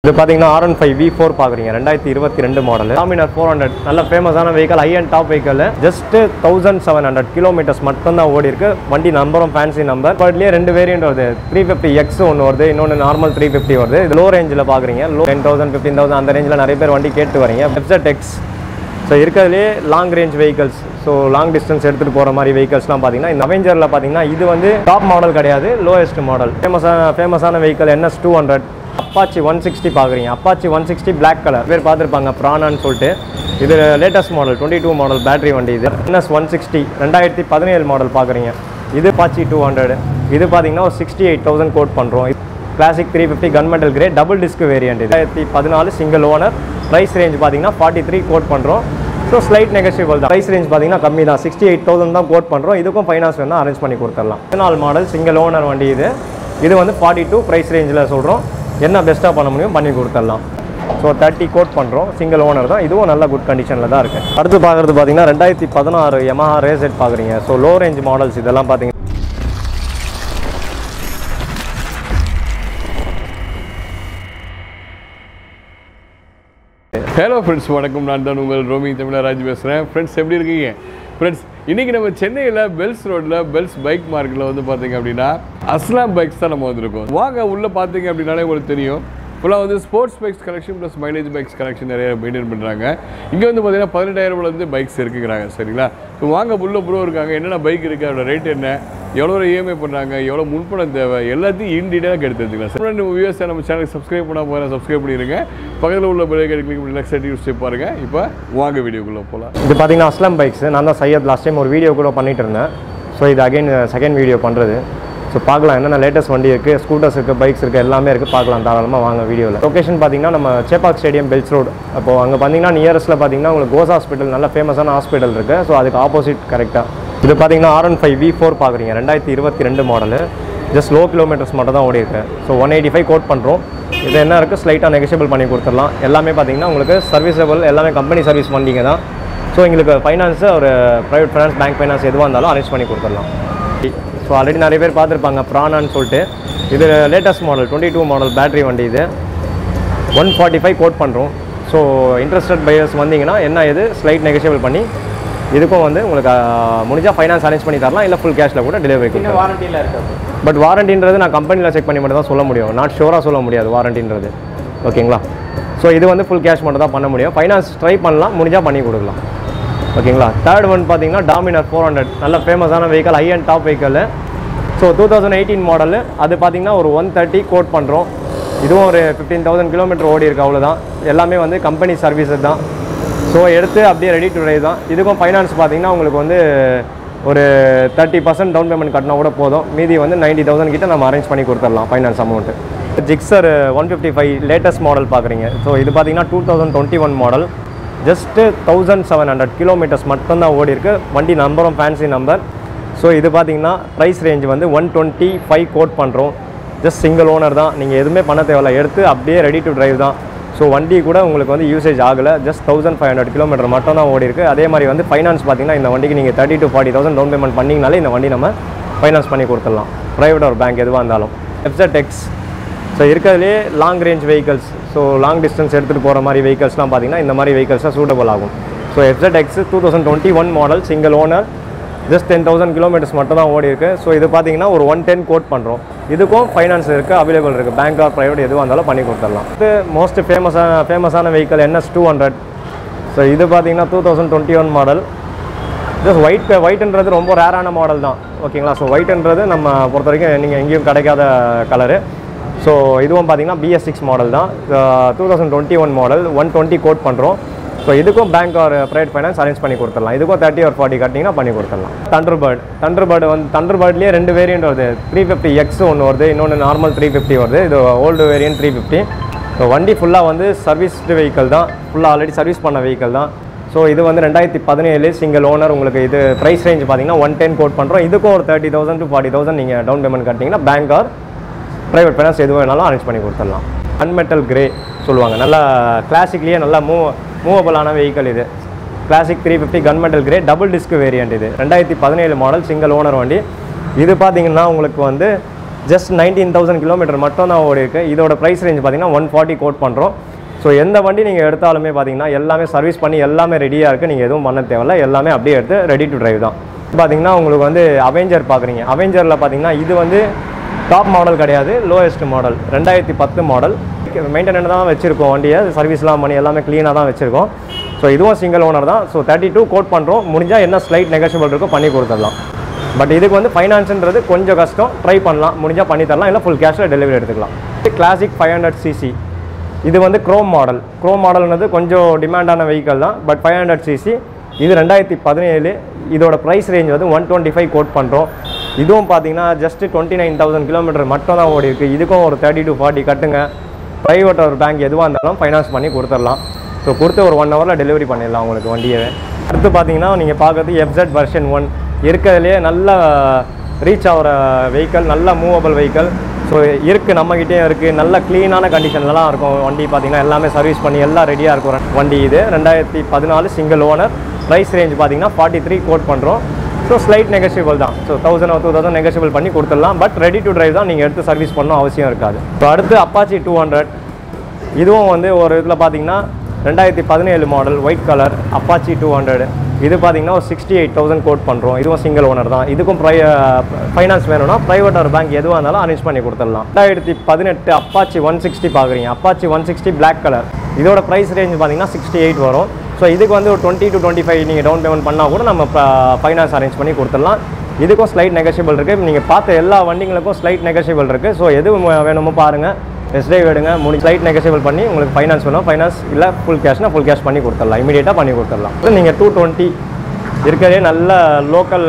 இது பார்த்தீங்கன்னா R one five V four பார்க்குறீங்க ரெண்டாயிரத்தி இருபத்தி ரெண்டு மாடல் டாமினார் ஃபோர் ஹண்ட்ரட் நல்ல ஃபேமஸான vehicle high and top vehicle just thousand seven hundred kilometres மட்டும் தான் ஓடி இருக்கு வண்டி நம்பரும் ஃபேன்சி நம்பர் பட்லேயே ரெண்டு வேரியன்ட் வருது த்ரீ ஃபிஃப்டி எக்ஸ் ஒன்று வருது இன்னொன்று நார்மல் த்ரீ ஃபிஃப்டி வருது இது லோ ரேஞ்சில் பார்க்குறீங்க low ten thousand fifteen thousand அந்த ரேஞ்சில் நிறைய பேர் வண்டி கேட்டு வரீங்க வெப்செட் எக்ஸ் ஸோ இருக்கிறதுலே long range vehicles so long distance எடுத்துகிட்டு போகிற மாதிரி வெஹிக்கல்ஸ்லாம் பார்த்தீங்கன்னா இந்த அவெஞ்சரில் பார்த்தீங்கன்னா இது வந்து டாப் மாடல் கிடையாது லோயஸ்ட் மாடல் ஃபேமஸான ஃபேமஸான vehicle NS two hundred Apache one sixty பார்க்குறீங்க Apache one sixty black colour பேர் பார்த்துருப்பாங்க ப்ரானான்னு சொல்லிட்டு இது latest model twenty two model battery வண்டி இது என்எஸ் ஒன் சிக்ஸ்டி ரெண்டாயிரத்தி பதினேழு மாடல் பார்க்குறீங்க இது பாச்சி டூ ஹண்ட்ரட் இது பார்த்தீங்கன்னா ஒரு சிக்ஸ்டி எயிட் தௌசண்ட் கோட் பண்ணுறோம் classic three fifty gunmetal grey double disc variant இது ரெண்டாயிரத்தி பதினாலு சிங்கிள் ஓனர் ப்ரைஸ் ரேஞ்ச் பார்த்தீங்கன்னா ஃபார்ட்டி த்ரீ கோட் பண்ணுறோம் ஸோ ஸ்லைட் நெகஷியபிள் தான் ப்ரைஸ் ரேஞ்ச் பார்த்தீங்கன்னா கம்மி தான் சிக்ஸ்டி எயிட் தௌசண்ட் தான் கோட் பண்ணுறோம் இதுக்கும் ஃபைனான்ஸ் வேணால் அரேஞ்ச் பண்ணி கொடுத்துடலாம் பதினாலு மாடல் சிங்கிள் ஓனர் வண்டி இது இது வந்து ஃபார்ட்டி டூ ப்ரைஸ் ரேஞ்சில் சொல்கிறோம் என்ன பெஸ்ட்டாக பண்ண முடியும் பண்ணி கொடுத்துடலாம் ஸோ தேர்ட்டி கோட் பண்ணுறோம் சிங்கிள் ஓனர் தான் இதுவும் நல்ல குட் கண்டிஷனில் தான் இருக்குது அடுத்து பார்க்குறது பார்த்தீங்கன்னா ரெண்டாயிரத்தி பதினாறு Yamaha ரேசெட் பார்க்குறீங்க ஸோ லோ ரேஞ்ச் மாடல்ஸ் இதெல்லாம் பார்த்தீங்கன்னா ஹலோ ஃப்ரெண்ட்ஸ் வணக்கம் நான் தான் உங்கள் ரோமி தமிழராஜ் பேசுகிறேன் ஃப்ரெண்ட்ஸ் எப்படி இருக்கீங்க ஃப்ரெண்ட்ஸ் இன்றைக்கி நம்ம சென்னையில் பெல்ஸ் ரோட்டில் பெல்ஸ் பைக் மார்க்கெட்டில் வந்து பார்த்தீங்க அப்படின்னா அஸ்லாம் பைக்ஸ் தான் நம்ம வந்திருக்கோம் வாங்க உள்ளே பார்த்தீங்க அப்படின்னாலே உங்களுக்கு தெரியும் ஃபுல்லாக வந்து sports bikes collection plus mileage bikes collection நிறைய மெயின்டைன் பண்ணுறாங்க இங்கே வந்து பார்த்தீங்கன்னா பதினெட்டாயிரம் வந்து பைக்ஸ் இருக்குங்கிறாங்க சரிங்களா ஸோ வாங்க உள்ள ப்ரோ இருக்காங்க என்னென்ன பைக் இருக்குது அதோட ரேட் என்ன எவ்வளோ இஎம்ஐ பண்ணுறாங்க எவ்வளோ முன்பணம் தேவை எல்லாத்தையும் இன் டீட்டெயிலாக எடுத்து எடுத்துக்கலாம் சார் நம்ம வியூஸ் நம்ம சேனலுக்கு சப்ஸ்கிரைப் பண்ணால் போகிறேன் சப்ஸ்கிரைப் பண்ணிடுங்க பக்கத்தில் உள்ள பெல் ஐக்கன் கிளிக் பண்ணி நெக்ஸ்ட் யூஸ் ஸ்டெப் பாருங்கள் இப்போ வாங்க வீடியோக்குள்ளே போகலாம் இது பார்த்தீங்கன்னா அஸ்லம் பைக்ஸ் நான் தான் சையத் லாஸ்ட் டைம் ஒரு வீடியோ கூட பண்ணிட்டு இருந்தேன் ஸோ இது அகைன் செகண்ட் வீடியோ பண்ணுறது ஸோ பார்க்கலாம் என்னென்ன லேட்டஸ்ட் வண்டி இருக்குது ஸ்கூட்டர்ஸ் இருக்குது பைக்ஸ் இருக்குது எல்லாமே இருக்குது பார்க்கலாம் தாராளமாக வாங்க வீடியோவில் லொகேஷன் பார்த்தீங்கன்னா நம்ம சேப்பாக் ஸ்டேடியம் பெல்ஸ் ரோடு அப்போ அங்கே பார்த்தீங்கன்னா நியரஸ்ட்டில் பார்த்தீங்கன்னா உங்களுக்கு கோஸ் ஹாஸ்பிட்டல் நல்ல ஃபேமஸான ஹாஸ்பிட்டல் இருக்குது ஸோ அதுக்கு ஆப்போசிட் கரெக்டாக இது பார்த்தீங்கன்னா R one five V four பார்க்குறீங்க ரெண்டாயிரத்தி இருபத்தி ரெண்டு மாடலு ஜஸ்ட் லோ கிலோமீட்டர்ஸ் மட்டும் தான் ஓடி இருக்கு so one eighty five quote பண்ணுறோம் இது என்ன இருக்குது ஸ்லைட்டாக நெகஷியபிள் பண்ணி கொடுத்துடலாம் எல்லாமே பார்த்தீங்கன்னா உங்களுக்கு சர்வீசபிள் எல்லாமே கம்பெனி சர்வீஸ் வண்டிங்க தான் ஸோ எங்களுக்கு ஃபைனான்ஸு ஒரு ப்ரைவேட் ஃபைனான்ஸ் பேங்க் ஃபைனான்ஸ் எதுவாக இருந்தாலும் அரேஞ்ச் பண்ணி கொடுத்துடலாம் ஸோ ஆல்ரெடி நிறைய பேர் பார்த்துருப்பாங்க ப்ரானான்னு சொல்லிட்டு இது latest model twenty two model battery வண்டி இது ஒன் ஃபார்ட்டி ஃபைவ் கோட் பண்ணுறோம் ஸோ இன்ட்ரெஸ்டட் பையர்ஸ் வந்தீங்கன்னா என்ன இது ஸ்லைட் நெகஷியபிள் பண்ணி இதுக்கும் வந்து உங்களுக்கு முடிஞ்சால் ஃபைனான்ஸ் அரேஞ்ச் பண்ணி தரலாம் இல்லை ஃபுல் கேஷில் கூட டெலிவரி கொடுக்கலாம் வாரண்டியில் இருக்கு பட் வாரண்டின்றது நான் கம்பெனியில் செக் பண்ணி மட்டும் தான் சொல்ல முடியும் நாட் ஷோராக சொல்ல முடியாது வாரண்டின்றது ஓகேங்களா ஸோ இது வந்து ஃபுல் கேஷ் மட்டும் தான் பண்ண முடியும் ஃபைனான்ஸ் ட்ரை பண்ணலாம் முடிஞ்சால் பண்ணி கொடுக்கலாம் ஓகேங்களா தேர்ட் ஒன் பார்த்தீங்கன்னா டாமினார் ஃபோர் ஹண்ட்ரட் நல்ல ஃபேமஸான vehicle high and top vehicle so two thousand eighteen model அது பார்த்தீங்கன்னா ஒரு ஒன் தேர்ட்டி கோட் பண்ணுறோம் இதுவும் ஒரு ஃபிஃப்டீன் தௌசண்ட் கிலோமீட்டர் ஓடி இருக்கு அவ்வளோதான் எல்லாமே வந்து கம்பெனி சர்வீஸஸ் தான் ஸோ எடுத்து அப்படியே ரெடி டு ரைவ் தான் இதுக்கும் ஃபைனான்ஸ் பார்த்தீங்கன்னா உங்களுக்கு வந்து ஒரு தேர்ட்டி பர்சன்ட் டவுன் பேமெண்ட் கட்டினா கூட போதும் மீதி வந்து நைன்ட்டி தௌசண்ட் கிட்ட நம்ம அரேஞ்ச் பண்ணி கொடுத்துடலாம் finance amount Gixxer one fifty five latest model பார்க்குறீங்க ஸோ இது பார்த்தீங்கன்னா two thousand twenty one model just thousand seven hundred kilometres மட்டும்தான் ஓடி இருக்கு வண்டி நம்பரும் ஃபேன்சி நம்பர் ஸோ இது பார்த்தீங்கன்னா ப்ரைஸ் ரேஞ்ச் வந்து ஒன் டுவெண்ட்டி ஃபைவ் கோட் பண்ணுறோம் ஜஸ்ட் சிங்கிள் ஓனர் தான் நீங்கள் எதுவுமே பண்ண தேவையில்ல எடுத்து அப்படியே ரெடி டு டிரைவ் தான் ஸோ வண்டி கூட உங்களுக்கு வந்து யூசேஜ் ஆகலை just thousand five hundred kilometre மட்டும் தான் ஓடி இருக்கு அதே மாதிரி வந்து ஃபைனான்ஸ் பார்த்தீங்கன்னா இந்த வண்டிக்கு நீங்கள் thirty to forty thousand down payment பண்ணிங்கனாலே இந்த வண்டி நம்ம ஃபைனான்ஸ் பண்ணி கொடுத்துடலாம் ப்ரைவேட் ஒரு பேங்க் எதுவாக இருந்தாலும் எஃப்செட் எக்ஸ் ஸோ இருக்கிறதுலே long range vehicles so long distance எடுத்துகிட்டு போகிற மாதிரி வெஹிக்கல்ஸ்லாம் பார்த்தீங்கன்னா இந்த மாதிரி வெஹிக்கல்ஸ் தான் சூட்டபிள் ஆகும் so FZ X two thousand twenty one model single owner just ten thousand kilometres மட்டும் தான் ஓடி இருக்கு ஸோ இது பார்த்தீங்கன்னா ஒரு ஒன் டென் கோட் பண்ணுறோம் இதுக்கும் ஃபைனான்ஸ் இருக்குது அவைலபிள் இருக்குது பேங்க் ஆர் ப்ரைவேட் எதுவாக இருந்தாலும் பண்ணி கொடுத்துடலாம் இது மோஸ்ட் ஃபேமஸான ஃபேமஸான vehicle NS two hundred so இது பார்த்தீங்கன்னா two thousand twenty one model just white ஒயிட்ன்றது ரொம்ப ரேரான மாடல் தான் ஓகேங்களா ஸோ ஒயிட்ன்றது நம்ம பொறுத்த வரைக்கும் நீங்கள் எங்கேயும் கிடைக்காத கலரு ஸோ இதுவும் பார்த்தீங்கன்னா பிஎஸ் சிக்ஸ் மாடல் தான் two thousand twenty one model one twenty quote பண்ணுறோம் ஸோ இதுக்கும் bank or private finance arrange பண்ணி கொடுத்துடலாம் இதுக்கும் தேர்ட்டி ஆர் ஃபார்ட்டி கட்டிங்கன்னா பண்ணி கொடுத்துடலாம் தண்டர் பேர்ட் தண்டர் பேர்டு வந்து தண்டர் பேர்ட்லேயே ரெண்டு வேரியன்ட் வருது த்ரீ ஃபிஃப்டி எக்ஸ் ஒன்று வருது இன்னொன்று நார்மல் த்ரீ ஃபிஃப்டி வருது இது old variant three fifty so வண்டி ஃபுல்லாக வந்து சர்வீஸ்டு வெஹிக்கல் தான் ஃபுல்லாக ஆல்ரெடி சர்வீஸ் பண்ண வெஹிக்கல் தான் ஸோ இது வந்து ரெண்டாயிரத்தி பதினேழு சிங்கிள் ஓனர் உங்களுக்கு இது ப்ரைஸ் ரேஞ்ச் பார்த்தீங்கன்னா ஒன் டென் கோட் பண்ணுறோம் இதுக்கும் ஒரு thirty thousand to forty thousand நீங்கள் டவுன் பேமெண்ட் கட்டிங்கன்னா பேங்க் ஆர் ப்ரைவேட் ஃபைனான்ஸ் எது வேணாலும் அரேஞ்ச் பண்ணி கொடுத்துடலாம் அன்மெட்டல் கிரே சொல்லுவாங்க நல்லா கிளாசிக்லேயே நல்லா மூவ் மூவபிளான வெஹிக்கல் இது classic three fifty gunmetal grey double disc variant இது ரெண்டாயிரத்தி பதினேழு மாடல் சிங்கிள் ஓனர் வண்டி இது பார்த்தீங்கன்னா உங்களுக்கு வந்து ஜஸ்ட் நைன்டீன் தௌசண்ட் கிலோமீட்டர் மட்டும் தான் ஓடி இருக்கு இதோட ப்ரைஸ் ரேஞ்ச் பார்த்தீங்கன்னா ஒன் ஃபார்ட்டி கோட் பண்ணுறோம் ஸோ எந்த வண்டி நீங்கள் எடுத்தாலுமே பார்த்தீங்கன்னா எல்லாமே சர்வீஸ் பண்ணி எல்லாமே ரெடியாக இருக்குது நீங்கள் எதுவும் பண்ண தேவையில்ல எல்லாமே அப்படியே எடுத்து ரெடி டு டிரைவ் தான் பார்த்தீங்கன்னா உங்களுக்கு வந்து அவெஞ்சர் பார்க்குறீங்க அவெஞ்சரில் பார்த்தீங்கன்னா இது வந்து டாப் மாடல் கிடையாது லோயஸ்ட் மாடல் ரெண்டாயிரத்தி பத்து மாடல் மெயின்டெனன் தான் வச்சுருக்கோம் வண்டியை சர்வீஸ்லாம் பண்ணி எல்லாமே க்ளீனாக தான் வச்சுருக்கோம் ஸோ இதுவும் சிங்கிள் ஓனர் தான் ஸோ தேர்ட்டி டூ கோட் பண்ணுறோம் முடிஞ்சால் என்ன ஸ்லைட் நெகோஷியபிள் இருக்கோ பண்ணி கொடுத்துடலாம் பட் இதுக்கு வந்து ஃபைனான்ஸுன்றது கொஞ்சம் கஷ்டம் ட்ரை பண்ணலாம் முடிஞ்சால் பண்ணி தரலாம் இல்லை ஃபுல் கேஷில் டெலிவரி எடுத்துக்கலாம் கிளாசிக் ஃபைவ் ஹண்ட்ரட் சிசி இது வந்து க்ரோம் மாடல் க்ரோம் மாடல்ன்றது கொஞ்சம் டிமாண்டான வெஹிக்கல் தான் பட் ஃபைவ் ஹண்ட்ரட் சிசி இது ரெண்டாயிரத்தி பதினேழு இதோட ப்ரைஸ் ரேஞ்ச் வந்து ஒன் டுவெண்ட்டி ஃபைவ் கோட் பண்ணுறோம் இதுவும் பார்த்தீங்கன்னா just twenty nine thousand kilometre மட்டும் தான் ஓடி இருக்குது இதுக்கும் ஒரு தேர்ட்டி டு ஃபார்ட்டி கட்டுங்க ப்ரைவேட் ஒரு பேங்க் எதுவாக இருந்தாலும் ஃபைனான்ஸ் பண்ணி கொடுத்துடலாம் ஸோ கொடுத்து ஒரு ஒன் ஹவரில் டெலிவரி பண்ணிடலாம் உங்களுக்கு வண்டியை அடுத்து பார்த்தீங்கன்னா நீங்கள் பார்க்குறது எஃப்செட் வெர்ஷன் ஒன் இருக்கிறதுலே நல்ல ரீச் ஆகிற வெஹிக்கல் நல்ல மூவபிள் வெஹிக்கல் ஸோ இருக்குது நம்மக்கிட்டே இருக்குது நல்ல க்ளீனான கண்டிஷன்லலாம் இருக்கும் வண்டி பார்த்தீங்கன்னா எல்லாமே சர்வீஸ் பண்ணி எல்லாம் ரெடியாக இருக்கும் வண்டி இது ரெண்டாயிரத்தி பதினாலு சிங்கிள் ஓனர் ப்ரைஸ் ரேஞ்ச் பார்த்தீங்கன்னா ஃபார்ட்டி த்ரீ கோட் பண்ணுறோம் ஸோ ஸ்லைட் நெகோஷியபிள் தான் so thousand two thousand negotiable பண்ணி கொடுத்துடலாம் பட் ரெடி டு டிரைவ் தான் நீங்கள் எடுத்து சர்வீஸ் பண்ணணும் அவசியம் இருக்காது ஸோ அடுத்து அப்பாச்சி டூ ஹண்ட்ரட் இதுவும் வந்து ஒரு இதில் பார்த்தீங்கன்னா ரெண்டாயிரத்தி பதினேழு model white colour Apache two hundred இது பார்த்தீங்கன்னா ஒரு சிக்ஸ்டி எயிட் தௌசண்ட் கோட் பண்ணுறோம் இதுவும் சிங்கிள் ஓனர் தான் இதுக்கும் ப்ரை ஃபைனான்ஸ் வேணும்னா ப்ரைவேட் ஒரு பேங்க் எதுவாக இருந்தாலும் அரேஞ்ச் பண்ணி கொடுத்துடலாம் ரெண்டாயிரத்தி பதினெட்டு அப்பாச்சி ஒன் சிக்ஸ்டி பார்க்குறீங்க Apache one sixty black colour இதோட ப்ரைஸ் ரேஞ்ச் பார்த்தீங்கன்னா சிக்ஸ்டி எயிட் வரும் ஸோ இதுக்கு வந்து ஒரு டுவெண்ட்டி டு டுவெண்ட்டி ஃபைவ் நீங்கள் டவுன் பேமெண்ட் பண்ணால் கூட நம்ம ஃபைனான்ஸ் அரேஞ்ச் பண்ணி கொடுத்துடலாம் இதுக்கும் ஸ்லைட் நெகோஷியபிள் இருக்குது நீங்கள் பார்த்த எல்லா வண்டிங்களுக்கும் ஸ்லைட் நெகோஷியபிள் இருக்குது ஸோ எது ம- வேணுமோ பாருங்கள் டெஸ்ட் ட்ரைவ் எடுங்க முடி ஸ்லைட் நெகோஷியபிள் பண்ணி உங்களுக்கு ஃபைனான்ஸ் வேணும் ஃபைனான்ஸ் இல்லை ஃபுல் கேஷ்னா ஃபுல் கேஷ் பண்ணி கொடுத்துடலாம் இமீடியட்டாக பண்ணி கொடுத்துடலாம் நீங்கள் டூ டுவெண்ட்டி இருக்கிறதே நல்ல லோக்கல்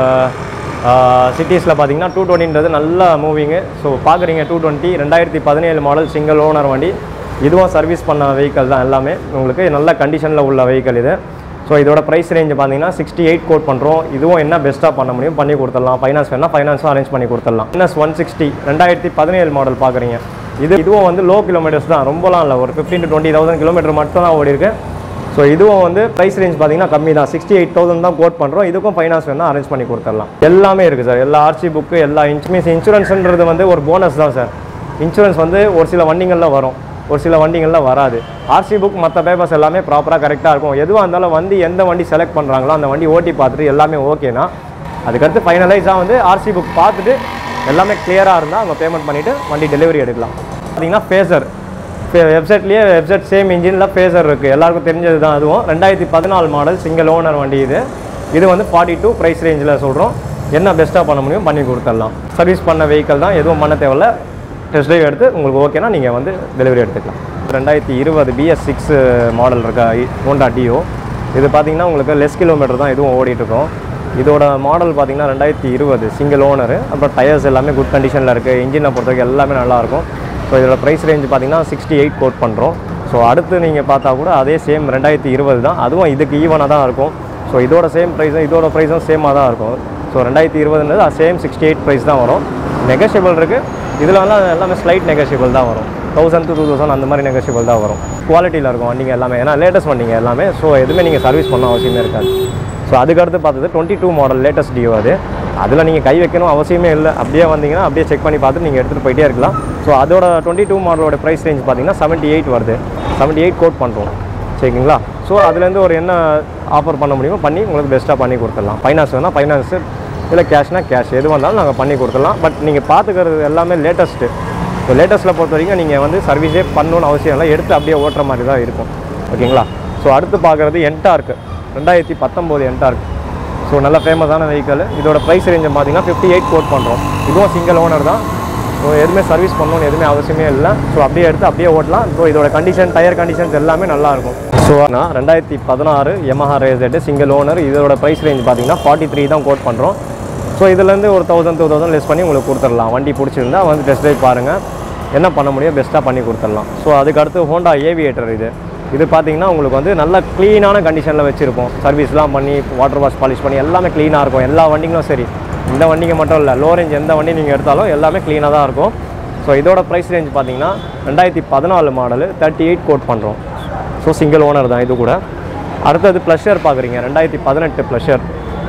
சிட்டிஸில் பார்த்தீங்கன்னா டூ டுவெண்ட்டின்றது நல்ல மூவிங்கு ஸோ பார்க்குறீங்க டூ டுவெண்ட்டி ரெண்டாயிரத்தி பதினேழு மாடல் சிங்கிள் ஓனர் வண்டி இதுவும் சர்வீஸ் பண்ண வெஹிக்கல் தான் எல்லாமே உங்களுக்கு நல்ல கண்டிஷனில் உள்ள வெஹிக்கல் இது ஸோ இதோட ப்ரைஸ் ரேஞ்ச் பார்த்தீங்கன்னா சிக்ஸ்டி எயிட் கோட் பண்ணுறோம் இதுவும் என்ன பெஸ்ட்டாக பண்ண முடியும் பண்ணி கொடுத்துடலாம் ஃபைனான்ஸ் வேணால் ஃபைனான்ஸும் அரேஞ்ச் பண்ணி கொடுத்துடலாம் என்எஸ் ஒன் சிக்ஸ்டி ரெண்டாயிரத்தி பதினேழு மாடல் பார்க்குறீங்க இது இதுவும் வந்து லோ கிலோமீட்டர்ஸ் தான் ரொம்பலாம் இல்லை ஒரு fifteen to twenty thousand kilometre மட்டும் தான் ஓடி இருக்கு ஸோ இதுவும் வந்து ப்ரைஸ் ரேஞ்ச் பார்த்தீங்கன்னா கம்மி தான் சிக்ஸ்டி எயிட் தௌசண்ட் தான் கோட் பண்ணுறோம் இதுக்கும் ஃபைனான்ஸ் வேணால் அரேஞ்ச் பண்ணி கொடுத்துடலாம் எல்லாமே இருக்குது சார் எல்லா ஆர்சி புக்கு எல்லா இன்ச் மீன்ஸ் இன்சூரன்ஸ்ன்றது வந்து ஒரு போனஸ் தான் சார் இன்சூரன்ஸ் வந்து ஒரு சில வண்டிகளில் வரும் ஒரு சில வண்டிகளில் வராது ஆர்சி புக் மற்ற பேப்பர்ஸ் எல்லாமே ப்ராப்பராக கரெக்டாக இருக்கும் எதுவாக இருந்தாலும் வண்டி எந்த வண்டி செலக்ட் பண்ணுறாங்களோ அந்த வண்டி ஓட்டி பார்த்துட்டு எல்லாமே ஓகேனா அதுக்கடுத்து ஃபைனலைஸாக வந்து ஆர்சி புக் பார்த்துட்டு எல்லாமே கிளியராக இருந்தால் அவங்க பேமெண்ட் பண்ணிவிட்டு வண்டி டெலிவரி எடுக்கலாம் பார்த்தீங்கன்னா ஃபேசர் வெப்சைட்லேயே வெப்சைட் சேம் இன்ஜினில் ஃபேசர் இருக்குது எல்லாருக்கும் தெரிஞ்சது தான் அதுவும் ரெண்டாயிரத்தி பதினாலு மாடல் சிங்கிள் ஓனர் வண்டி இது இது வந்து ஃபார்ட்டி டூ ப்ரைஸ் ரேஞ்சில் சொல்கிறோம் என்ன பெஸ்ட்டாக பண்ண முடியும் பண்ணி கொடுத்துடலாம் சர்வீஸ் பண்ண வெஹிக்கல் தான் எதுவும் பண்ண தேவையில்ல டெஸ்ட் ட்ரைவ் எடுத்து உங்களுக்கு ஓகேனா நீங்கள் வந்து டெலிவரி எடுத்துக்கலாம் ரெண்டாயிரத்தி இருபது பிஎஸ் சிக்ஸ் மாடல் இருக்க ஹோண்டா டியோ இது பார்த்தீங்கன்னா உங்களுக்கு லெஸ் கிலோமீட்டர் தான் இதுவும் ஓடிட்டு இருக்கும் இதோட மாடல் பார்த்தீங்கன்னா ரெண்டாயிரத்தி இருபது சிங்கிள் ஓனர் அப்புறம் டயர்ஸ் எல்லாமே குட் கண்டிஷனில் இருக்குது இன்ஜினை பொறுத்த வரைக்கும் எல்லாமே நல்லாயிருக்கும் ஸோ இதோட ப்ரைஸ் ரேஞ்ச் பார்த்தீங்கன்னா சிக்ஸ்டி எயிட் கோட் பண்ணுறோம் ஸோ அடுத்து நீங்கள் பார்த்தா கூட அதே சேம் ரெண்டாயிரத்தி இருபது தான் அதுவும் இதுக்கு ஈவனாக தான் இருக்கும் ஸோ இதோட சேம் ப்ரைஸும் இதோட ப்ரைஸும் சேமாக தான் இருக்கும் ஸோ ரெண்டாயிரத்தி இருபதுன்றது சேம் சிக்ஸ்டி எயிட் ப்ரைஸ் தான் வரும் நெகோஷியபிள் இருக்குது இதில் வந்து எல்லாமே ஸ்லைட் நெகோஷியபிள் தான் வரும் தௌசண்ட் to டூ தௌசண்ட் அந்த மாதிரி நெகோஷியபிள் தான் வரும் குவாலிட்டியில் இருக்கும் வண்டிங்க எல்லாமே ஏன்னா லேட்டஸ்ட் வண்டிங்க எல்லாமே ஸோ எதுவுமே நீங்கள் சர்வீஸ் பண்ண அவசியமே இருக்காது ஸோ அதுக்கடுத்து பார்த்தது twenty two model latest Dio அது அதில் நீங்கள் கை வைக்கணும் அவசியமே இல்லை அப்படியே வந்தீங்கன்னா அப்படியே செக் பண்ணி பார்த்து நீங்கள் எடுத்துகிட்டு போயிட்டே இருக்கலாம் ஸோ அதோட டுவெண்ட்டி டூ மாடலோட ப்ரைஸ் ரேஞ்ச் பார்த்தீங்கன்னா செவன்ட்டி எயிட் வருது செவன்ட்டி எயிட் கோட் பண்ணுறோம் சரிங்களா ஸோ அதுலேருந்து ஒரு என்ன ஆஃபர் பண்ண முடியுமோ பண்ணி உங்களுக்கு பெஸ்ட்டாக பண்ணி கொடுத்துடலாம் ஃபைனான்ஸ் வேணால் ஃபைனான்ஸு இல்லை கேஷ்னா கேஷ் எது வந்தாலும் நாங்கள் பண்ணி கொடுத்துடலாம் பட் நீங்கள் பார்த்துக்கிறது எல்லாமே லேட்டஸ்ட்டு ஸோ லேட்டஸ்ட்டில் பொறுத்த வரைக்கும் நீங்கள் வந்து சர்வீஸே பண்ணணும்னு அவசியம் இல்லை எடுத்து அப்படியே ஓட்டுற மாதிரி தான் இருக்கும் ஓகேங்களா ஸோ அடுத்து பார்க்குறது என்டார்க் ரெண்டாயிரத்தி பத்தொம்போது என்டார்க் ஸோ நல்ல ஃபேமஸான வெஹிக்கல் இதோட ப்ரைஸ் ரேஞ்சை பார்த்தீங்கன்னா ஃபிஃப்டி எயிட் கோட் பண்ணுறோம் இதுவும் சிங்கிள் ஓனர் தான் ஸோ எதுவுமே சர்வீஸ் பண்ணணும்னு எதுவுமே அவசியமே இல்லை ஸோ அப்படியே எடுத்து அப்படியே ஓட்டலாம் ஸோ இதோட கண்டிஷன் டயர் கண்டிஷன்ஸ் எல்லாமே நல்லா இருக்கும் ஸோ நான் ரெண்டாயிரத்தி பதினாறு Yamaha ரேசெட்டு சிங்கிள் ஓனர் இதோட ப்ரைஸ் ரேஞ்ச் பார்த்தீங்கன்னா ஃபார்ட்டி த்ரீ தான் கோட் பண்ணுறோம் ஸோ இதுலேருந்து ஒரு தௌசண்ட் டூ தௌசண்ட் லெஸ் பண்ணி உங்களுக்கு கொடுத்துடலாம் வண்டி பிடிச்சிருந்தா வந்து டெஸ்ட் ட்ரைவ் பாருங்கள் என்ன பண்ண முடியும் பெஸ்ட்டாக பண்ணி கொடுத்துடலாம் ஸோ அதுக்கு அடுத்து ஹோண்டா ஏவியேட்டர் இது இது பார்த்தீங்கன்னா உங்களுக்கு வந்து நல்ல க்ளீனான கண்டிஷனில் வச்சுருப்போம் சர்வீஸ்லாம் பண்ணி வாட்டர் வாஷ் பாலிஷ் பண்ணி எல்லாமே க்ளீனாக இருக்கும் எல்லா வண்டிங்களும் சரி இந்த வண்டிங்க மட்டும் இல்லை லோ ரேஞ்ச் எந்த வண்டி நீங்கள் எடுத்தாலும் எல்லாமே க்ளீனாக தான் இருக்கும் ஸோ இதோட ப்ரைஸ் ரேஞ்ச் பார்த்தீங்கன்னா ரெண்டாயிரத்தி பதினாலு மாடலு தேர்ட்டி எயிட் கோட் பண்ணுறோம் ஸோ சிங்கிள் ஓனர் தான் இது கூட அடுத்தது ப்ளஷர் பார்க்குறீங்க ரெண்டாயிரத்தி பதினெட்டு ப்ளஷர்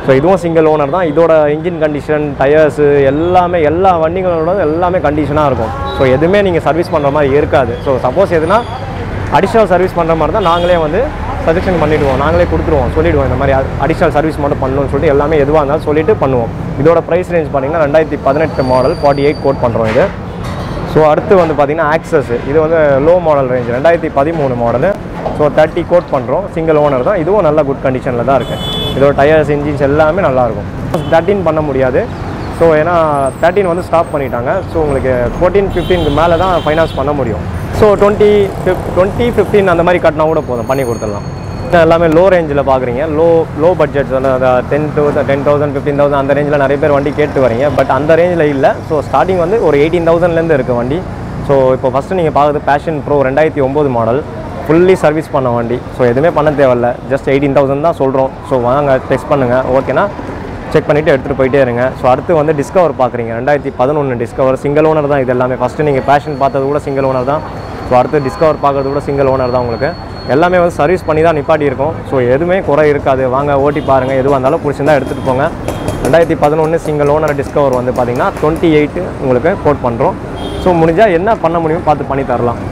ஸோ இதுவும் சிங்கிள் ஓனர் தான் இதோட இன்ஜின் கண்டிஷன் டயர்ஸு எல்லாமே எல்லா வண்டிகளோட எல்லாமே கண்டிஷனாக இருக்கும் ஸோ எதுவுமே நீங்கள் சர்வீஸ் பண்ணுற மாதிரி இருக்காது ஸோ சப்போஸ் எதுனா அடிஷ்னல் சர்வீஸ் பண்ணுற மாதிரி தான் நாங்களே வந்து சஜஷன் பண்ணிவிடுவோம் நாங்களே கொடுத்துருவோம் சொல்லிவிடுவோம் இந்த மாதிரி அடிஷ்னல் சர்வீஸ் மட்டும் பண்ணணும்னு சொல்லிட்டு எல்லாமே எதுவாக இருந்தாலும் சொல்லிட்டு பண்ணுவோம் இதோட ப்ரைஸ் ரேஞ்ச் பார்த்தீங்கன்னா ரெண்டாயிரத்தி பதினெட்டு மாடல் ஃபார்ட்டி எயிட் கோட் பண்ணுறோம் இது ஸோ அடுத்து வந்து பார்த்தீங்கன்னா ஆக்சஸ் இது வந்து லோ மாடல் ரேஞ்ச் ரெண்டாயிரத்தி பதிமூணு மாடலு ஸோ தேர்ட்டி கோட் பண்ணுறோம் சிங்கிள் ஓனர் தான் இதுவும் நல்ல குட் கண்டிஷனில் தான் இருக்குது இதோட டயர்ஸ் இன்ஜின்ஸ் எல்லாமே நல்லாயிருக்கும் தேர்ட்டின் பண்ண முடியாது ஸோ ஏன்னா தேர்ட்டின் வந்து ஸ்டாப் பண்ணிட்டாங்க ஸோ உங்களுக்கு ஃபோர்டீன் ஃபிஃப்டீனுக்கு மேலே தான் ஃபைனான்ஸ் பண்ண முடியும் ஸோ டுவெண்ட்டி ஃபிஃப் டுவெண்ட்டி ஃபிஃப்டீன் அந்த மாதிரி கட்டினா கூட போதும் பண்ணி கொடுத்துடலாம் இது எல்லாமே லோ ரேஞ்சில் பார்க்குறீங்க low low budget ten thousand ten thousand fifteen thousand அந்த ரேஞ்சில் நிறைய பேர் வண்டி கேட்டு வரீங்க பட் அந்த ரேஞ்சில் இல்லை ஸோ ஸ்டார்டிங் வந்து ஒரு எயிட்டீன் தௌசண்ட்லேருந்து இருக்குது வண்டி ஸோ இப்போ ஃபஸ்ட்டு நீங்கள் பார்க்குறது பேஷன் ப்ரோ ரெண்டாயிரத்தி ஒம்பது மாடல் ஃபுல்லி சர்வீஸ் பண்ண வண்டி ஸோ எதுவுமே பண்ண தேவையில்ல ஜஸ்ட் எயிட்டீன் தௌசண்ட் தான் சொல்கிறோம் ஸோ வாங்க டெஸ்ட் பண்ணுங்கள் ஓகேனா செக் பண்ணிவிட்டு எடுத்துகிட்டு போயிட்டே இருங்க ஸோ அடுத்து வந்து டிஸ்கவர் பார்க்குறீங்க ரெண்டாயிரத்தி பதினொன்று டிஸ்கவர் சிங்கிள் ஓனர் தான் இது எல்லாமே ஃபஸ்ட்டு நீங்கள் பேஷன் பார்த்தது கூட சிங்கிள் ஓனர் தான் ஸோ அடுத்து டிஸ்கவர் பார்க்கறது கூட சிங்கிள் ஓனர் தான் உங்களுக்கு எல்லாமே வந்து சர்வீஸ் பண்ணி தான் நிப்பாட்டி இருக்கும் ஸோ எதுவுமே குறை இருக்காது வாங்க ஓட்டி பாருங்கள் எதுவாக இருந்தாலும் பிடிச்சிருந்தா எடுத்துகிட்டு போங்க ரெண்டாயிரத்தி பதினொன்று சிங்கிள் ஓனர் டிஸ்கவர் வந்து பார்த்தீங்கன்னா டுவெண்ட்டி எயிட்டு உங்களுக்கு கோட் பண்ணுறோம் ஸோ முடிஞ்சால் என்ன பண்ண முடியும் பார்த்து பண்ணி தரலாம்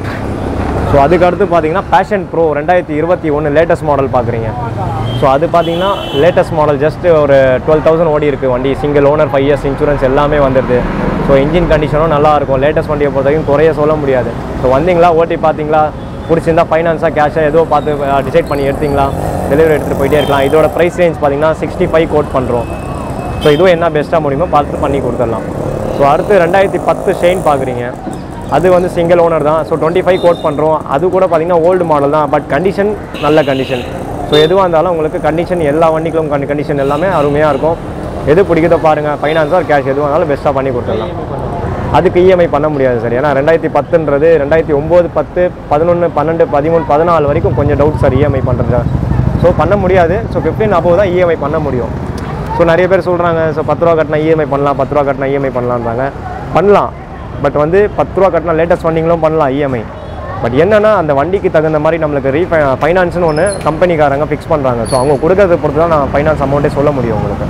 ஸோ அதுக்கு அடுத்து பார்த்தீங்கன்னா பேஷன் ப்ரோ ரெண்டாயிரத்தி இருபத்தி ஒன்று லேட்டஸ்ட் மாடல் பார்க்குறீங்க ஸோ அது பார்த்தீங்கன்னா லேட்டஸ்ட் மாடல் ஜஸ்ட் ஒரு டுவெல் தௌசண்ட் ஓடி இருக்குது வண்டி single owner five years insurance எல்லாமே வந்துடுது ஸோ இன்ஜின் கண்டிஷனும் நல்லா இருக்கும் லேட்டஸ்ட் வண்டியை பொறுத்த வரைக்கும் குறைய சொல்ல முடியாது ஸோ வந்தீங்களா ஓட்டி பார்த்தீங்களா பிடிச்சிருந்தா ஃபைனான்ஸாக கேஷாக ஏதோ பார்த்து டிசைட் பண்ணி எடுத்தீங்களா டெலிவரி எடுத்துகிட்டு போயிட்டே இருக்கலாம் இதோட ப்ரைஸ் ரேஞ்ச் பார்த்தீங்கன்னா சிக்ஸ்டி ஃபைவ் கோட் பண்ணுறோம் ஸோ இதுவும் என்ன பெஸ்ட்டாக முடியுமோ பார்த்து பண்ணி கொடுத்துடலாம் ஸோ அடுத்து ரெண்டாயிரத்தி பத்து ஷெயின் பார்க்குறீங்க அது வந்து சிங்கிள் ஓனர் தான் ஸோ டுவெண்ட்டி ஃபைவ் கோட் பண்ணுறோம் அது கூட பார்த்தீங்கன்னா ஓல்டு மாடல் தான் பட் கண்டிஷன் நல்ல கண்டிஷன் ஸோ எதுவாக இருந்தாலும் உங்களுக்கு கண்டிஷன் எல்லா வண்டிகளும் கண்டி கண்டிஷன் எல்லாமே அருமையாக இருக்கும் எது பிடிக்குதோ பாருங்கள் ஃபைனான்ஸாக கேஷ் எதுவாக இருந்தாலும் பெஸ்ட்டாக பண்ணி கொடுத்துடலாம் அதுக்கு இஎம்ஐ பண்ண முடியாது சார் ஏன்னா ரெண்டாயிரத்தி பத்துன்றது ரெண்டாயிரத்தி ஒம்பது பத்து பதினொன்று பன்னெண்டு பதிமூணு பதினாலு வரைக்கும் கொஞ்சம் டவுட் சார் இஎம்ஐ பண்ணுறது ஸோ பண்ண முடியாது ஸோ ஃபிஃப்டீன் அப்போ தான் இஎம்ஐ பண்ண முடியும் ஸோ நிறைய பேர் சொல்கிறாங்க ஸோ பத்து ரூபா கட்டினா இஎம்ஐ பண்ணலாம் பத்து ரூபா கட்டினா இஎம்ஐ பண்ணலான்றாங்க பண்ணலாம் பட் வந்து பத்து ரூபா கட்டினா லேட்டஸ்ட் வண்டிங்களும் பண்ணலாம் இஎம்ஐ பட் என்னன்னா அந்த வண்டிக்கு தகுந்த மாதிரி நம்மளுக்கு ரீஃபை ஃபைனான்ஸ்னு ஒன்று கம்பெனிக்காரங்க ஃபிக்ஸ் பண்ணுறாங்க ஸோ அவங்க கொடுக்கறத பொறுத்து தான் நான் ஃபைனான்ஸ் அமௌண்ட்டே சொல்ல முடியும் உங்களுக்கு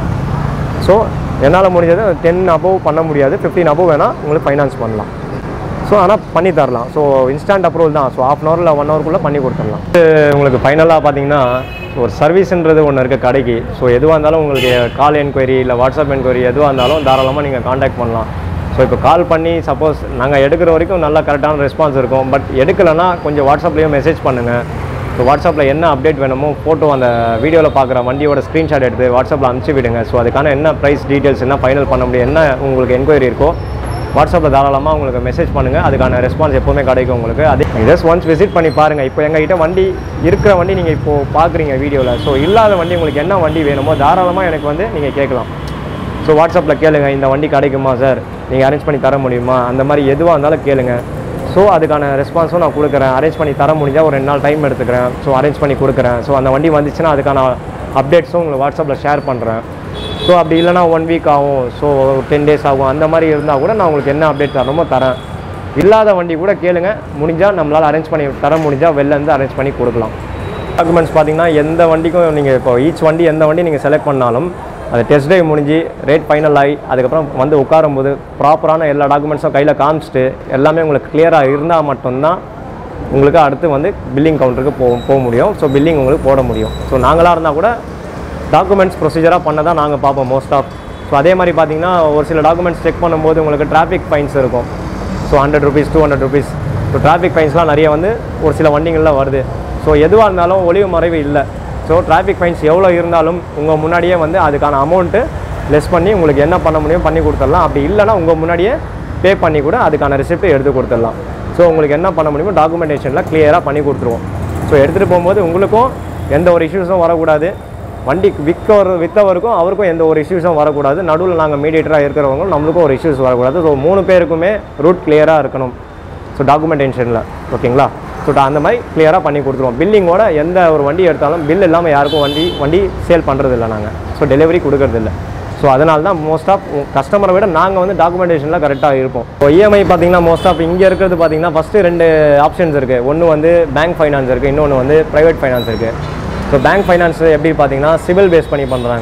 ஸோ என்னால் முடிஞ்சது டென் அபோவ் பண்ண முடியாது ஃபிஃப்டீன் அபோவ் வேணால் உங்களுக்கு ஃபைனான்ஸ் பண்ணலாம் ஸோ ஆனால் பண்ணி தரலாம் ஸோ இன்ஸ்டன்ட் அப்ரூவல் தான் ஸோ ஆஃப் அன் ஹவரில் ஒன் ஹவருக்குள்ளே பண்ணி கொடுத்துடலாம் இது உங்களுக்கு ஃபைனலாக பார்த்தீங்கன்னா ஒரு சர்வீஸ்ன்றது ஒன்று இருக்குது கடைக்கு ஸோ எதுவாக இருந்தாலும் உங்களுக்கு கால் என்கொயரி இல்லை வாட்ஸ்அப் என்கொயரி எதுவாக இருந்தாலும் தாராளமாக நீங்கள் காண்டாக்ட் பண்ணலாம் ஸோ இப்போ கால் பண்ணி சப்போஸ் நாங்கள் எடுக்கிற வரைக்கும் நல்லா கரெக்டான ரெஸ்பான்ஸ் இருக்கும் பட் எடுக்கலைன்னா கொஞ்சம் வாட்ஸ்அப்லேயும் மெசேஜ் பண்ணுங்கள் ஸோ வாட்ஸ்அப்பில் என்ன அப்டேட் வேணுமோ ஃபோட்டோ அந்த வீடியோவில் பார்க்குற வண்டியோட ஸ்க்ரீன்ஷாட் எடுத்து வாட்ஸ்அப்பில் அனுப்பிச்சி விடுங்க ஸோ அதுக்கான என்ன ப்ரைஸ் டீட்டெயில்ஸ் என்ன ஃபைனல் பண்ண முடியும் என்ன உங்களுக்கு என்கொயரி இருக்கோ வாட்ஸ்அப்பில் தாராளமாக உங்களுக்கு மெசேஜ் பண்ணுங்கள் அதுக்கான ரெஸ்பான்ஸ் எப்போவுமே கிடைக்கும் உங்களுக்கு அது ஜஸ்ட் ஒன்ஸ் விசிட் பண்ணி பாருங்கள் இப்போ எங்ககிட்ட வண்டி இருக்கிற வண்டி நீங்கள் இப்போது பார்க்குறீங்க வீடியோவில் ஸோ இல்லாத வண்டி உங்களுக்கு என்ன வண்டி வேணுமோ தாராளமாக எனக்கு வந்து நீங்கள் கேட்கலாம் ஸோ வாட்ஸ்அப்பில் கேளுங்க இந்த வண்டி கிடைக்குமா சார் நீங்கள் அரேஞ்ச் பண்ணி தர முடியுமா அந்த மாதிரி எதுவாக இருந்தாலும் கேளுங்க ஸோ அதுக்கான ரெஸ்பான்ஸும் நான் கொடுக்குறேன் அரேஞ்ச் பண்ணி தர முடிஞ்சால் ஒரு ரெண்டு நாள் டைம் எடுத்துக்கிறேன் ஸோ அரேஞ்ச் பண்ணி கொடுக்குறேன் ஸோ அந்த வண்டி வந்துச்சுன்னா அதுக்கான அப்டேட்ஸும் உங்களுக்கு வாட்ஸ்அப்பில் ஷேர் பண்ணுறேன் ஸோ அப்படி இல்லைனா ஒன் வீக் ஆகும் ஸோ டென் டேஸ் ஆகும் அந்த மாதிரி இருந்தால் கூட நான் உங்களுக்கு என்ன அப்டேட் தரணுமோ தரேன் இல்லாத வண்டி கூட கேளுங்க முடிஞ்சால் நம்மளால் அரேஞ்ச் பண்ணி தர முடிஞ்சால் வெளிலேருந்து அரேஞ்ச் பண்ணி கொடுக்கலாம் டாக்குமெண்ட்ஸ் பார்த்தீங்கன்னா எந்த வண்டிக்கும் நீங்கள் இப்போ ஈச் வண்டி எந்த வண்டி நீங்கள் செலக்ட் பண்ணாலும் அது டெஸ்ட் ட்ரைவ் முடிஞ்சு ரேட் ஃபைனல் ஆகி அதுக்கப்புறம் வந்து உட்காரும்போது ப்ராப்பரான எல்லா டாக்குமெண்ட்ஸும் கையில் காமிச்சிட்டு எல்லாமே உங்களுக்கு கிளியராக இருந்தால் மட்டும்தான் உங்களுக்கு அடுத்து வந்து பில்லிங் கவுண்டருக்கு போக போக முடியும் ஸோ பில்லிங் உங்களுக்கு போட முடியும் ஸோ நாங்களாக இருந்தால் கூட டாக்குமெண்ட்ஸ் ப்ரொசீஜராக பண்ண தான் நாங்கள் பார்ப்போம் மோஸ்ட் ஆஃப் ஸோ அதே மாதிரி பார்த்தீங்கன்னா ஒரு சில டாக்குமெண்ட்ஸ் செக் பண்ணும்போது உங்களுக்கு டிராஃபிக் ஃபைன்ஸ் இருக்கும் so hundred rupees two hundred rupees so traffic ஃபைன்ஸ்லாம் நிறைய வந்து ஒரு சில வண்டிகளில் வருது ஸோ எதுவாக இருந்தாலும் ஒளிவு மறைவு இல்லை ஸோ டிராஃபிக் ஃபைன்ஸ் எவ்வளோ இருந்தாலும் உங்கள் முன்னாடியே வந்து அதுக்கான அமௌண்ட்டு லெஸ் பண்ணி உங்களுக்கு என்ன பண்ண முடியும் பண்ணி கொடுத்துடலாம் அப்படி இல்லைன்னா உங்கள் முன்னாடியே பே பண்ணி கூட அதுக்கான ரிசிப்ட் எடுத்து கொடுத்துடலாம் ஸோ உங்களுக்கு என்ன பண்ண முடியுமோ டாக்குமெண்டேஷனில் கிளியராக பண்ணி கொடுத்துருவோம் ஸோ எடுத்துகிட்டு போகும்போது உங்களுக்கும் எந்த ஒரு இஷ்யூஸும் வரக்கூடாது வண்டி விற்கவர் விற்றவருக்கும் அவருக்கும் எந்த ஒரு இஷ்யூஸும் வரக்கூடாது நடுவில் நாங்கள் மீடியேட்டராக இருக்கிறவங்களும் நம்மளுக்கும் ஒரு இஷ்யூஸ் வரக்கூடாது ஸோ மூணு பேருக்குமே ரூட் கிளியராக இருக்கணும் ஸோ டாக்குமெண்டேஷனில் ஓகேங்களா ஸோ அந்த மாதிரி கிளியராக பண்ணி கொடுத்துருவோம் பில்லிங்கோட எந்த ஒரு வண்டி எடுத்தாலும் பில் இல்லாமல் யாருக்கும் வண்டி வண்டி சேல் பண்ணுறது இல்லை நாங்கள் ஸோ டெலிவரி கொடுக்கறதில்ல ஸோ அதனால தான் மோஸ்ட் ஆஃப் கஸ்டமரை விட நாங்கள் வந்து டாக்குமெண்டேஷனில் கரெக்டாக இருப்போம் இப்போ இஎம்ஐ பார்த்தீங்கன்னா மோஸ்ட் ஆஃப் இங்கே இருக்கிறது பார்த்தீங்கன்னா ஃபஸ்ட்டு ரெண்டு ஆப்ஷன்ஸ் இருக்குது ஒன்று வந்து பேங்க் ஃபைனான்ஸ் இருக்குது இன்னொன்று வந்து ப்ரைவேட் ஃபைனான்ஸ் இருக்குது ஸோ பேங்க் ஃபைனான்ஸ் எப்படி பார்த்தீங்கன்னா சிவில் பேஸ் பண்ணி பண்ணுறாங்க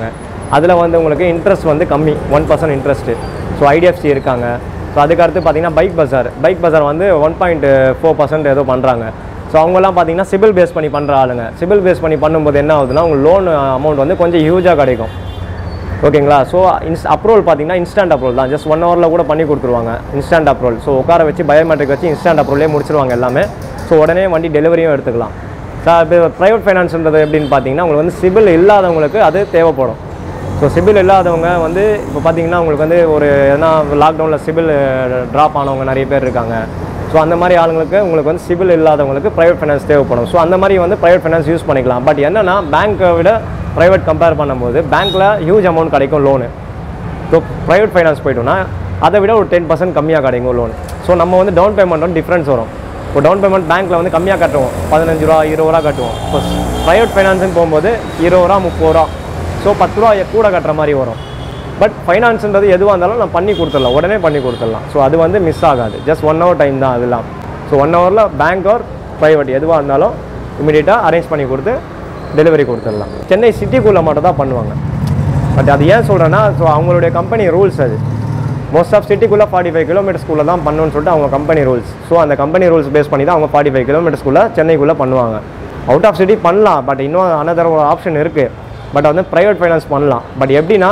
அதில் வந்து உங்களுக்கு இன்ட்ரெஸ்ட் வந்து கம்மி one percent interest so IDFC இருக்காங்க ஸோ அதுக்கடுத்து பார்த்தீங்கன்னா பைக் பஜார் பைக் பஜார் வந்து ஒன் பாயிண்ட் ஃபோர் பர்சன்ட் ஏதோ பண்ணுறாங்க ஸோ அவங்கெல்லாம் பார்த்தீங்கன்னா சிபில் பேஸ் பண்ணி பண்ணுற ஆளுங்க சிபில் பேஸ் பண்ணி பண்ணும்போது என்ன ஆகுதுன்னா உங்களுக்கு லோன் அமௌண்ட் வந்து கொஞ்சம் ஹியூஜாக கிடைக்கும் ஓகேங்களா ஸோ இன்ஸ் அப்ரூவல் பார்த்தீங்கன்னா இன்ஸ்டன்ட் அப்ரூவல் தான் ஜஸ்ட் ஒன் ஹவரில் கூட பண்ணி கொடுத்துருவாங்க இன்ஸ்டன்ட் அப்ரூவல் ஸோ உட்கார வச்சு பயோமெட்ரிக் வச்சு இன்ஸ்டன்ட் அப்ரூவலே முடிச்சிருவாங்க எல்லாமே ஸோ உடனே வண்டி டெலிவரியும் எடுத்துக்கலாம் சார் இப்போ ப்ரைவேட் ஃபைனான்ஸ்ன்றது எப்படின்னு பார்த்தீங்கன்னா உங்களுக்கு வந்து சிபில் இல்லாதவங்களுக்கு அது தேவைப்படும் ஸோ சிபில் இல்லாதவங்க வந்து இப்போ பார்த்தீங்கன்னா உங்களுக்கு வந்து ஒரு எதனா லாக்டவுனில் சிபில் ட்ராப் ஆனவங்க நிறைய பேர் இருக்காங்க ஸோ அந்த மாதிரி ஆளுங்களுக்கு உங்களுக்கு வந்து சிபில் இல்லாதவங்களுக்கு ப்ரைவேட் ஃபைனான்ஸ் தேவைப்படும் ஸோ அந்த மாதிரி வந்து ப்ரைவேட் ஃபைனான்ஸ் யூஸ் பண்ணிக்கலாம் பட் என்னன்னா பேங்க்கை விட ப்ரைவேட் கம்பேர் பண்ணும்போது பேங்க்கில் ஹியூஜ் அமௌண்ட் கிடைக்கும் லோனு ஸோ ப்ரைவேட் ஃபைனான்ஸ் போயிட்டோம்னா அதை விட ஒரு டென் பர்சன்ட் கம்மியாக கிடைக்கும் லோன் ஸோ நம்ம வந்து டவுன் பேமெண்ட் வந்து டிஃப்ரென்ஸ் வரும் இப்போ டவுன் பேமெண்ட் பேங்க்கில் வந்து கம்மியாக கட்டுவோம் பதினஞ்சு ரூபா இருபது ரூபா கட்டுவோம் இப்போ ப்ரைவேட் ஃபைனான்ஸ்னு போகும்போது இருபது ரூபா முப்பது ரூபா ஸோ பத்து ரூபா கூட கட்டுற மாதிரி வரும் பட் ஃபைனான்ஸுன்றது எதுவாக இருந்தாலும் நான் பண்ணி கொடுத்துடலாம் உடனே பண்ணி கொடுத்துடலாம் ஸோ அது வந்து மிஸ் ஆகாது ஜஸ்ட் ஒன் ஹவர் டைம் தான் அதெல்லாம் ஸோ ஒன் ஹவரில் பேங்க் ஆர் ப்ரைவேட் எதுவாக இருந்தாலும் இமீடியட்டாக அரேஞ்ச் பண்ணி கொடுத்து டெலிவரி கொடுத்துடலாம் சென்னை சிட்டிக்குள்ளே மட்டும் தான் பண்ணுவாங்க பட் அது ஏன் சொல்கிறேன்னா ஸோ அவங்களுடைய கம்பெனி ரூல்ஸ் அது மோஸ்ட் ஆஃப் சிட்டிக்குள்ளே ஃபார்ட்டி ஃபைவ் கிலோமீட்டர்ஸ்குள்ளே தான் பண்ணணும்னு சொல்லிட்டு அவங்க கம்பெனி ரூல்ஸ் ஸோ அந்த கம்பெனி ரூல்ஸ் பேஸ் பண்ணி தான் அவங்க ஃபார்ட்டி ஃபைவ் கிலோமீட்டர்ஸ்குள்ளே சென்னைக்குள்ளே பண்ணுவாங்க அவுட் ஆஃப் சிட்டி பண்ணலாம் பட் இன்னும் அனதர் ஒரு ஆப்ஷன் இருக்குது பட் வந்து ப்ரைவேட் ஃபைனான்ஸ் பண்ணலாம் பட் எப்படின்னா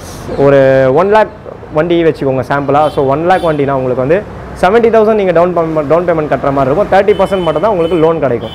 ஒரு ஒன் லேக் வண்டி வச்சுக்கோங்க சாம்பிளாக ஸோ ஒன் லேக் வண்டினா உங்களுக்கு வந்து செவன்ட்டி தௌசண்ட் நீங்கள் டவுன் பேமெண்ட் டவுன் பேமெண்ட் கட்டுற மாதிரி இருக்கும் தேர்ட்டி பர்சன்ட் மட்டும் தான் உங்களுக்கு லோன் கிடைக்கும்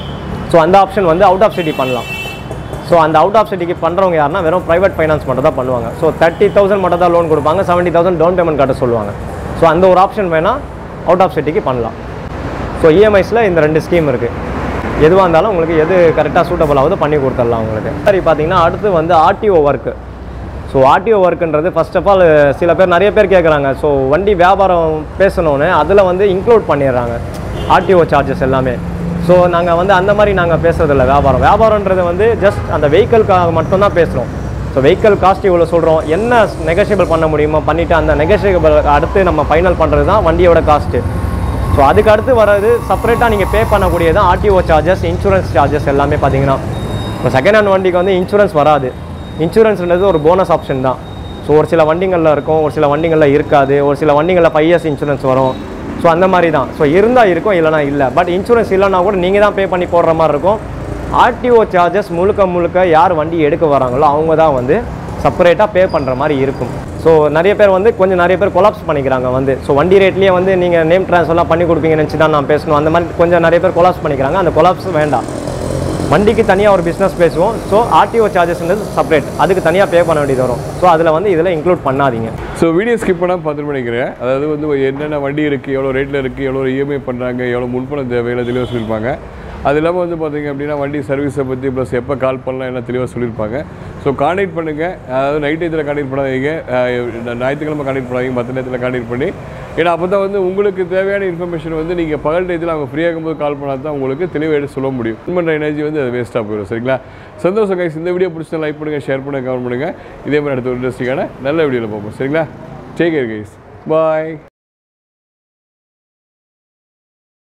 ஸோ அந்த ஆப்ஷன் வந்து அவுட் ஆஃப் சிட்டி பண்ணலாம் ஸோ அந்த அவுட் ஆஃப் சிட்டிக்கு பண்ணுறவங்க யாருன்னா வெறும் ப்ரைவேட் ஃபைனான்ஸ் மட்டும் தான் பண்ணுவாங்க ஸோ தேர்ட்டி தௌசண்ட் மட்டும் தான் லோன் கொடுப்பாங்க செவன்ட்டி தௌசண்ட் டவுன் பேமெண்ட் கட்ட சொல்லுவாங்க ஸோ அந்த ஒரு ஆப்ஷன் வேணால் அவுட் ஆஃப் சிட்டிக்கு பண்ணலாம் ஸோ இஎம்ஐஸில் இந்த ரெண்டு ஸ்கீம் இருக்குது எதுவாக இருந்தாலும் உங்களுக்கு எது கரெக்டாக சூட்டபிள் ஆகுதோ பண்ணி கொடுத்துடலாம் உங்களுக்கு சரி பார்த்தீங்கன்னா அடுத்து வந்து ஆர்டிஓ ஒர்க்கு ஸோ ஆர்டிஓ ஒர்க்குன்றது ஃபர்ஸ்ட் ஆஃப் ஆல் சில பேர் நிறைய பேர் கேட்குறாங்க ஸோ வண்டி வியாபாரம் பேசணுன்னு அதில் வந்து இன்க்ளூட் பண்ணிடுறாங்க ஆர்டிஓ சார்ஜஸ் எல்லாமே ஸோ நாங்கள் வந்து அந்த மாதிரி நாங்கள் பேசுறதில்ல வியாபாரம் வியாபாரன்றது வந்து ஜஸ்ட் அந்த வெஹிக்கிள்காக மட்டும்தான் பேசுகிறோம் ஸோ வெஹிக்கிள் காஸ்ட் இவ்வளோ சொல்கிறோம் என்ன நெகோஷியபிள் பண்ண முடியுமோ பண்ணிவிட்டு அந்த நெகோஷியபிள் அடுத்து நம்ம ஃபைனல் பண்ணுறது தான் வண்டியோட காஸ்ட்டு ஸோ அதுக்கு அடுத்து வர்றது செப்பரேட்டாக நீங்கள் பே பண்ணக்கூடியது தான் ஆர்டிஓ சார்ஜஸ் இன்சூரன்ஸ் சார்ஜஸ் எல்லாமே பார்த்தீங்கன்னா இப்போ செகண்ட் ஹேண்ட் வண்டிக்கு வந்து இன்சூரன்ஸ் வராது இன்சூரன்ஸ்ன்றது ஒரு போனஸ் ஆப்ஷன் தான் ஸோ ஒரு சில வண்டிகளில் இருக்கும் ஒரு சில வண்டிகளில் இருக்காது ஒரு சில வண்டிகளில் ஃபைவ் இயர்ஸ் இன்சூரன்ஸ் வரும் ஸோ அந்த மாதிரி தான் ஸோ இருந்தால் இருக்கும் இல்லைனா இல்லை பட் இன்சூரன்ஸ் இல்லைனா கூட நீங்கள் தான் பே பண்ணி போடுற மாதிரி இருக்கும் ஆர்டிஓ சார்ஜஸ் முழுக்க முழுக்க யார் வண்டி எடுக்க வராங்களோ அவங்க தான் வந்து செப்பரேட்டாக பே பண்ணுற மாதிரி இருக்கும் ஸோ நிறைய பேர் வந்து கொஞ்சம் நிறைய பேர் கொலாப்ஸ் பண்ணிக்கிறாங்க வந்து ஸோ வண்டி ரேட்லேயே வந்து நீங்கள் நேம் ட்ரான்ஸ்ஃபர்லாம் பண்ணி கொடுப்பீங்கன்னு நினச்சி தான் நான் பேசணும் அந்த மாதிரி கொஞ்சம் நிறைய பேர் கொலாப்ஸ் பண்ணிக்கிறாங்க அந்த கொலாப்ஸ் வேண்டாம் வண்டிக்கு தனியாக ஒரு பிஸ்னஸ் பேசுவோம் ஸோ ஆர்டிஓ சார்ஜஸ்ன்றது செப்பரேட் அதுக்கு தனியாக பே பண்ண வேண்டியது வரும் ஸோ அதில் வந்து இதில் இன்க்ளூட் பண்ணாதீங்க ஸோ வீடியோ ஸ்கிப் பண்ணால் பார்த்துட்டு நினைக்கிறேன் அதாவது வந்து என்னென்ன வண்டி இருக்குது எவ்வளோ ரேட்டில் இருக்குது எவ்வளோ இஎம்ஐ பண்ணுறாங்க எவ்வளோ முன்பணம் தேவையில்லை தெளிவாக சொல்லியிருப்பாங்க அது இல்லாமல் வந்து பார்த்தீங்க அப்படின்னா வண்டி சர்வீஸை பற்றி ப்ளஸ் எப்போ கால் பண்ணலாம் எல்லாம் தெளிவாக சொல்லியிருப்பாங்க ஸோ கான்டாக்ட் பண்ணுங்கள் அதாவது நைட் டயத்தில் கான்டாக்ட் பண்ணாதீங்க அஹ் ஞாயிற்றுக்கிழமை கான்டாக்ட் பண்ணாதீங்க மற்ற நேரத்தில் கான்டாக்ட் பண்ணி ஏன்னா அப்போ தான் வந்து உங்களுக்கு தேவையான இன்ஃபர்மேஷன் வந்து நீங்கள் பகல் டயத்தில் அவங்க ஃப்ரீயாக இருக்கும்போது கால் பண்ணால் தான் உங்களுக்கு தெளிவாக எடுத்து சொல்ல முடியும் இன் பண்ணுற எனர்ஜி வந்து அது வேஸ்ட்டாக போயிடும் சரிங்களா சந்தோஷம் கைஸ் இந்த வீடியோ பிடிச்சா லைக் பண்ணுங்கள் ஷேர் பண்ணுங்கள் கமெண்ட் பண்ணுங்கள் இதே மாதிரி அடுத்த ஒரு இன்ட்ரெஸ்டிங்கான நல்ல வீடியோவில் பார்ப்போம் சரிங்களா டேக் கேர் கைஸ் பாய்